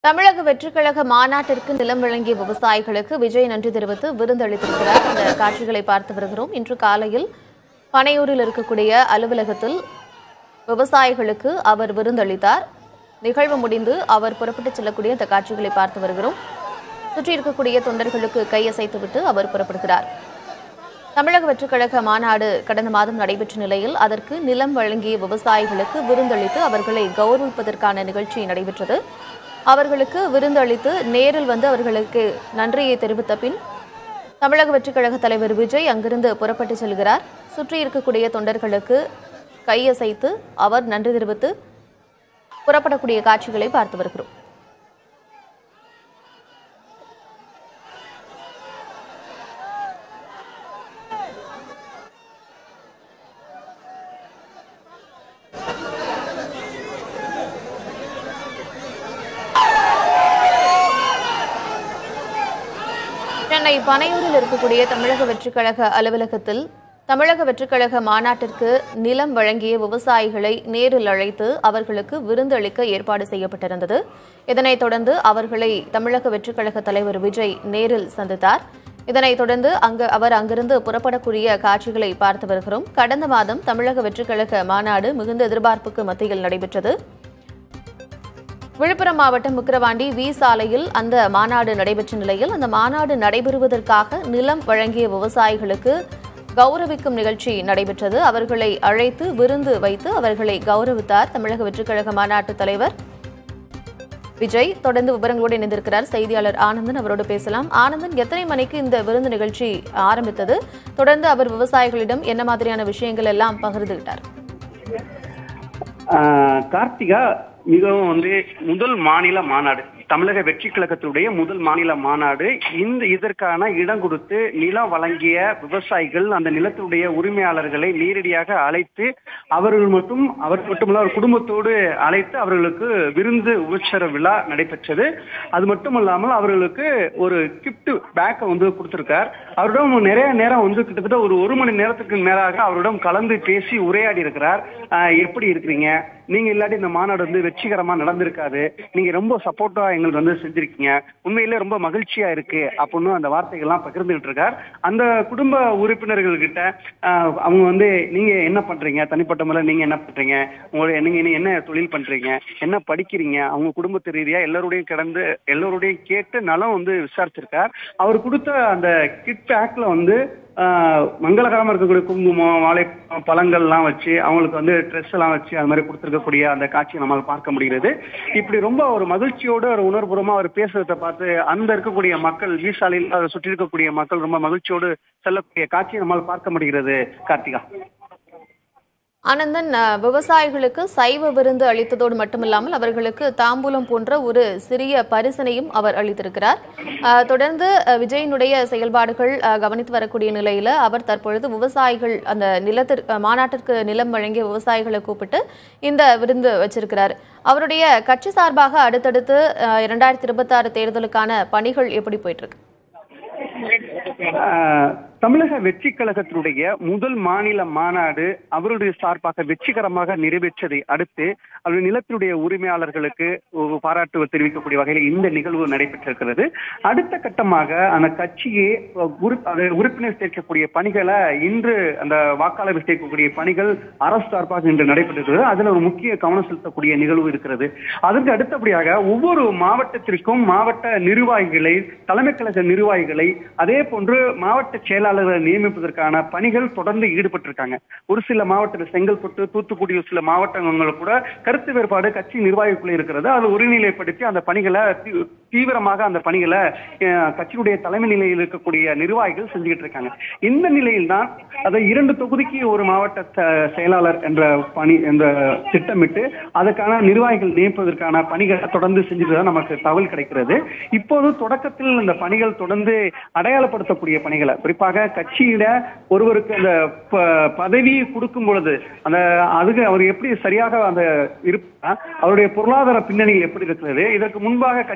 தமிழக வெற்றிக்கழக மாநாட்டிற்கு நிலம் வழங்கிய விவசாயிகளுக்கு விஜய் நன்றி தெரிவித்து விருந்தளித்திருக்கிறார் அந்த காட்சிகளை பார்த்து வருகிறோம் இன்று காலையில் பனையூரில் இருக்கக்கூடிய அலுவலகத்தில் விவசாயிகளுக்கு அவர் விருந்தளித்தார் நிகழ்வு முடிந்து அவர் புறப்பட்டுச் செல்லக்கூடிய அந்த காட்சிகளை பார்த்து வருகிறோம் சுற்றி இருக்கக்கூடிய தொண்டர்களுக்கு கையசைத்துவிட்டு அவர் புறப்படுகிறார் தமிழக வெற்றிக்கழக மாநாடு கடந்த மாதம் நடைபெற்ற நிலையில் அதற்கு நிலம் வழங்கிய விவசாயிகளுக்கு விருந்தளித்து அவர்களை கௌரவிப்பதற்கான நிகழ்ச்சி நடைபெற்றது அவர்களுக்கு விருந்தளித்து நேரில் வந்து அவர்களுக்கு நன்றியை தெரிவித்த பின் தமிழக வெற்றிக்கழக தலைவர் விஜய் அங்கிருந்து புறப்பட்டு செல்கிறார் சுற்றி இருக்கக்கூடிய தொண்டர்களுக்கு கையசைத்து அவர் நன்றி தெரிவித்து புறப்படக்கூடிய காட்சிகளை பார்த்து வருகிறோம் சென்னை பனையூரில் இருக்கக்கூடிய தமிழக வெற்றிக்கழக அலுவலகத்தில் தமிழக வெற்றிக்கழக மாநாட்டிற்கு நிலம் வழங்கிய விவசாயிகளை நேரில் அழைத்து அவர்களுக்கு விருந்து அளிக்க ஏற்பாடு செய்யப்பட்டிருந்தது இதனைத் தொடர்ந்து அவர்களை தமிழக வெற்றிக்கழக தலைவர் விஜய் நேரில் சந்தித்தார் இதனைத் தொடர்ந்து அங்கு அவர் அங்கிருந்து புறப்படக்கூடிய காட்சிகளை பார்த்து வருகிறோம் கடந்த மாதம் தமிழக வெற்றிக்கழக மாநாடு மிகுந்த எதிர்பார்ப்புக்கு மத்தியில் நடைபெற்றது விழுப்புரம் மாவட்டம் விக்கிரவாண்டி வி சாலையில் அந்த மாநாடு நடைபெற்ற நிலையில் அந்த மாநாடு நடைபெறுவதற்காக நிலம் வழங்கிய விவசாயிகளுக்கு கௌரவிக்கும் நிகழ்ச்சி நடைபெற்றது அவர்களை அழைத்து விருந்து வைத்து அவர்களை கௌரவித்தார் தமிழக வெற்றிக்கழக மாநாட்டு தலைவர் விஜய் தொடர்ந்து விவரங்களோடு இணைந்திருக்கிறார் செய்தியாளர் ஆனந்தன் அவரோடு பேசலாம் ஆனந்தன் எத்தனை மணிக்கு இந்த விருந்து நிகழ்ச்சி ஆரம்பித்தது தொடர்ந்து அவர் விவசாயிகளிடம் என்ன மாதிரியான விஷயங்கள் எல்லாம் பகிர்ந்துகிட்டார் ஆஹ் கார்த்திகா மிகவும் வந்து முதல் மாநில மாநாடு தமிழக வெற்றி கழகத்துடைய முதல் மாநில மாநாடு இந்த இதற்கான இடம் கொடுத்து நிலம் வழங்கிய விவசாயிகள் அந்த நிலத்துடைய உரிமையாளர்களை நேரடியாக அழைத்து அவர்கள் மட்டும் அவர்கள் மட்டுமல்ல அவர் குடும்பத்தோடு அழைத்து அவர்களுக்கு விருந்து உபச்சார விழா நடைபெற்றது அது மட்டும் இல்லாமல் அவர்களுக்கு ஒரு கிஃப்ட் பேக்கை வந்து கொடுத்திருக்கார் அவரிடம் நிறைய நேரம் வந்து கிட்டத்தட்ட ஒரு ஒரு மணி நேரத்துக்கு மேலாக அவரிடம் கலந்து பேசி உரையாடி இருக்கிறார் ஆஹ் எப்படி இருக்கிறீங்க நீங்க இல்லாட்டி இந்த மாநாடு வந்து வெற்றிகரமா நடந்திருக்காது நீங்க ரொம்ப சப்போர்ட்டா எங்களுக்கு வந்து செஞ்சிருக்கீங்க உண்மையிலே ரொம்ப மகிழ்ச்சியா இருக்கு அப்படின்னு அந்த வார்த்தைகள்லாம் பகிர்ந்துகிட்டு இருக்கார் அந்த குடும்ப உறுப்பினர்கள் கிட்ட ஆஹ், அவங்க வந்து நீங்க என்ன பண்றீங்க தனிப்பட்ட முறையில் நீங்க என்ன பண்றீங்க உங்களுடைய நீங்க இனி என்ன தொழில் பண்றீங்க என்ன படிக்கிறீங்க அவங்க குடும்பத்து ரீதியா எல்லாரோடையும் கிடந்து எல்லோருடையும் கேட்டு நலம் வந்து விசாரிச்சிருக்கார் அவர் கொடுத்த அந்த கிட் பேக்ல வந்து ஆஹ், மங்களகரமா இருக்கக்கூடிய குங்குமம் வாழை பழங்கள்லாம் வச்சு அவங்களுக்கு வந்து ட்ரெஸ் எல்லாம் வச்சு அது மாதிரி கொடுத்துருக்கக்கூடிய அந்த காட்சியை நம்மால் பார்க்க முடிகிறது இப்படி ரொம்ப ஒரு மகிழ்ச்சியோடு ஒரு உணர்வுபூர்வமா அவர் பேசுறதை பார்த்து அந்த இருக்கக்கூடிய மக்கள் வீசாலையில் அதை சுற்றி இருக்கக்கூடிய மக்கள் ரொம்ப மகிழ்ச்சியோடு செல்லக்கூடிய காட்சியை நம்மால் பார்க்க முடிகிறது கார்த்திகா ஆனந்தன் அஹ், விவசாயிகளுக்கு சைவ விருந்து அளித்ததோடு மட்டுமில்லாமல் அவர்களுக்கு தாம்பூலம் போன்ற ஒரு சிறிய பரிசனையும் அவர் அளித்திருக்கிறார் அஹ், தொடர்ந்து அஹ், விஜயினுடைய செயல்பாடுகள் அஹ், கவனித்து வரக்கூடிய நிலையில அவர் தற்பொழுது விவசாயிகள் அந்த நிலத்திற்கு மாநாட்டிற்கு நிலம் வழங்கிய விவசாயிகளை கூப்பிட்டு இந்த விருந்து வச்சிருக்கிறார் அவருடைய கட்சி சார்பாக அடுத்தடுத்து அஹ், இரண்டாயிரத்தி இருபத்தாறு தேர்தலுக்கான பணிகள் எப்படி போயிட்டு இருக்கு ஆஹ், தமிழக வெற்றி கழகத்தினுடைய முதல் மாநில மாநாடு அவருடைய சார்பாக வெற்றிகரமாக நிறைவேற்றதை அடுத்து அவருடைய நிலத்தினுடைய உரிமையாளர்களுக்கு ஒரு பாராட்டு தெரிவிக்கக்கூடிய வகையில் இந்த நிகழ்வு நடைபெற்றிருக்கிறது அடுத்த கட்டமாக அந்த கட்சியே உறுப்- அது உறுப்பினர் சேர்க்கக்கூடிய பணிகளை இன்று அந்த வாக்காளர் சேர்க்கக்கூடிய பணிகள் அரசு சார்பாக இன்று நடைபெற்றிருக்கிறது அதுல ஒரு முக்கிய கவனம் செலுத்தக்கூடிய நிகழ்வு இருக்கிறது அதற்கு அடுத்தபடியாக ஒவ்வொரு மாவட்டத்திற்கும் மாவட்ட நிர்வாகிகளை தலைமை கழக நிர்வாகிகளை அதே போன்று மாவட்ட செயலாளர்களை நியமிப்பதற்கான பணிகள் தொடர்ந்து ஈடுபட்டிருக்காங்க ஒரு சில மாவட்டத்தில் செங்கல்பட்டு தூத்துக்குடி ஒரு சில மாவட்டங்களில் கூட கருத்து வேறுபாடு கட்சி நிர்வாகிக்குள்ள இருக்கிறது அதை ஒருநிலைப்படுத்தி அந்த பணிகளை தீ- தீவிரமாக அந்த பணிகளை அஹ், கட்சியுடைய தலைமை நிலையில் இருக்கக்கூடிய நிர்வாகிகள் செஞ்சுக்கிட்டு இருக்காங்க இந்த நிலையில் தான் அதை இரண்டு தொகுதிக்கு ஒரு மாவட்ட ச- செயலாளர் என்ற பணி என்ற திட்டமிட்டு அதற்கான நிர்வாகிகள் நியமிப்பதற்கான பணிகளை தொடர்ந்து செஞ்சுட்டு தான் நமக்கு தகவல் கிடைக்கிறது இப்போது தொடக்கத்தில் இந்த பணிகள் தொடர்ந்து அடையாளப்படுத்தக்கூடிய பணிகளை குறிப்பாக கட்சியிட ஒருவருக்கு அந்த ப- பதவி கொடுக்கும் பொழுது அந்த அதுக்கு அவர் எப்படி சரியாக அந்த இருப்பா அவருடைய பொருளாதார பின்னணியில் எப்படி இருக்கிறது இதற்கு முன்பாக கட்சி பணியில்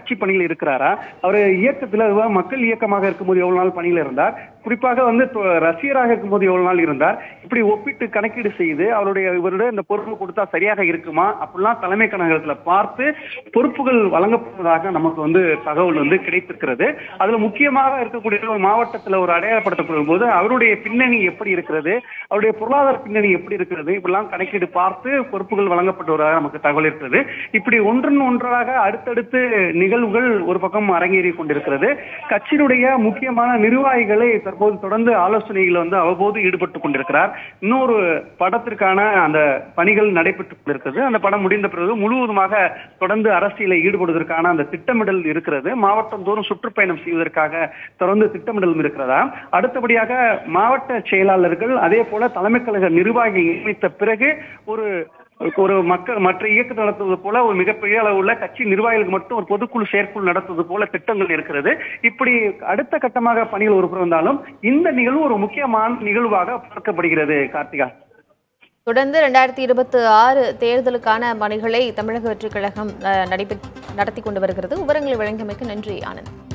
இருக்கிறாரா அவர் இயக்கத்துல அதாவது மக்கள் இயக்கமாக இருக்கும்போது எவ்வளவு நாள் பணியில இருந்தார் குறிப்பாக வந்து தொ- ரசிகராக இருக்கும்போது எவ்வளவு நாள் இருந்தார் இப்படி ஒப்பிட்டு கணக்கீடு செய்து அவருடைய இவருடைய இந்த பொறுப்பு கொடுத்தா சரியாக இருக்குமா அப்படிலாம் தலைமை கழகத்துல பார்த்து பொறுப்புகள் வழங்கப்படுவதாக நமக்கு வந்து தகவல் வந்து கிடைத்திருக்கிறது அதுல முக்கியமாக இருக்கக்கூடிய ஒரு மாவட்டத்துல ஒரு அடையாளப்படுத்தப்படும் போது அவருடைய பின்னணி எப்படி இருக்கிறது அவருடைய பொருளாதார பின்னணி எப்படி இருக்கிறது இப்படிலாம் கணக்கீடு பார்த்து பொறுப்புகள் வழங்கப்பட்டு வருவதாக நமக்கு தகவல் இருக்கிறது இப்படி ஒன்றன் ஒன்றாக அடுத்தடுத்து நிகழ்வுகள் ஒரு பக்கம் அரங்கேறி கொண்டிருக்கிறது கட்சியினுடைய முக்கியமான நிர்வாகிகளை தற்போது தொடர்ந்து ஆலோசனைகளை வந்து அவ்வப்போது ஈடுபட்டு கொண்டிருக்கிறார் இன்னொரு படத்திற்கான அந்த பணிகள் நடைபெற்றுக் கொண்டிருக்கிறது அந்த படம் முடிந்த பிறகு முழுவதுமாக தொடர்ந்து அரசியலை ஈடுபடுவதற்கான அந்த திட்டமிடல் இருக்கிறது மாவட்டம் தோறும் சுற்றுப்பயணம் செய்வதற்காக தொடர்ந்து திட்டமிடலும் இருக்கிறதா அடுத்தபடியாக மாவட்ட செயலாளர்கள் அதே போல தலைமை கழக நிர்வாகிகள் நியமித்த பிறகு ஒரு ஒரு மக்கள் மற்ற இயக்கம் நடத்துவது போல ஒரு மிகப்பெரிய அளவுள்ள கட்சி நிர்வாகிகளுக்கு மட்டும் ஒரு பொதுக்குழு செயற்குழு நடத்துவது போல திட்டங்கள் இருக்கிறது இப்படி அடுத்த கட்டமாக பணிகள் ஒரு புறம் வந்தாலும் இந்த நிகழ்வு ஒரு முக்கியமான நிகழ்வாக பார்க்கப்படுகிறது கார்த்திகா தொடர்ந்து ரெண்டாயிரத்தி இருபத்தி ஆறு தேர்தலுக்கான பணிகளை தமிழக வெற்றிக் கழகம் அஹ், நடைபெற் நடத்தி கொண்டு வருகிறது விவரங்களை வழங்கியமைக்கு நன்றி ஆனந்த்